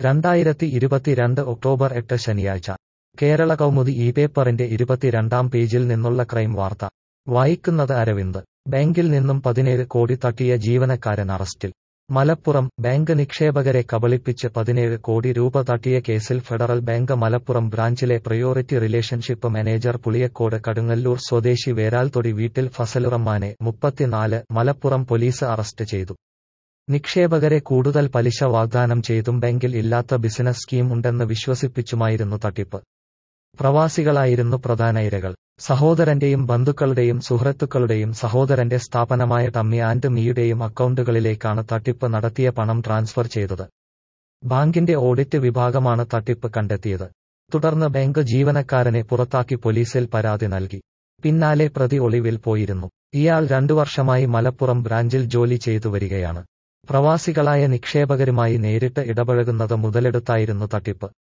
രണ്ടായിരത്തി ഇരുപത്തിരണ്ട് ഒക്ടോബർ എട്ട് ശനിയാഴ്ച കേരള കൗമുദി ഈ പേപ്പറിന്റെ ഇരുപത്തിരണ്ടാം പേജിൽ നിന്നുള്ള ക്രൈം വാർത്ത വായിക്കുന്നത് അരവിന്ദ് ബാങ്കിൽ നിന്നും പതിനേഴ് കോടി തട്ടിയ ജീവനക്കാരൻ അറസ്റ്റിൽ മലപ്പുറം ബാങ്ക് നിക്ഷേപകരെ കബളിപ്പിച്ച് പതിനേഴ് കോടി രൂപ തട്ടിയ കേസിൽ ഫെഡറൽ ബാങ്ക് മലപ്പുറം ബ്രാഞ്ചിലെ priority relationship manager Puliyakkode Kadungallur സ്വദേശി വേരാൽതൊടി വീട്ടിൽ ഫസലുറമ്മാനെ മുപ്പത്തിനാല് മലപ്പുറം പോലീസ് അറസ്റ്റ് ചെയ്തു നിക്ഷേപകരെ കൂടുതൽ പലിശ വാഗ്ദാനം ചെയ്തും ബാങ്കിൽ ഇല്ലാത്ത ബിസിനസ് സ്കീം ഉണ്ടെന്ന് വിശ്വസിപ്പിച്ചുമായിരുന്നു തട്ടിപ്പ് പ്രവാസികളായിരുന്നു പ്രധാന ഇരകൾ സഹോദരന്റെയും ബന്ധുക്കളുടെയും സുഹൃത്തുക്കളുടെയും സഹോദരന്റെ സ്ഥാപനമായ ടമ്മി ആൻഡ് മീയുടെയും അക്കൗണ്ടുകളിലേക്കാണ് തട്ടിപ്പ് നടത്തിയ പണം ട്രാൻസ്ഫർ ചെയ്തത് ബാങ്കിന്റെ ഓഡിറ്റ് വിഭാഗമാണ് തട്ടിപ്പ് കണ്ടെത്തിയത് തുടർന്ന് ബാങ്ക് ജീവനക്കാരനെ പുറത്താക്കി പോലീസിൽ പരാതി നൽകി പിന്നാലെ പ്രതി ഒളിവിൽ പോയിരുന്നു ഇയാൾ രണ്ടു വർഷമായി മലപ്പുറം ബ്രാഞ്ചിൽ ജോലി ചെയ്തു വരികയാണ് പ്രവാസികളായ നിക്ഷേപകരുമായി നേരിട്ട് ഇടപഴകുന്നത് മുതലെടുത്തായിരുന്നു തട്ടിപ്പ്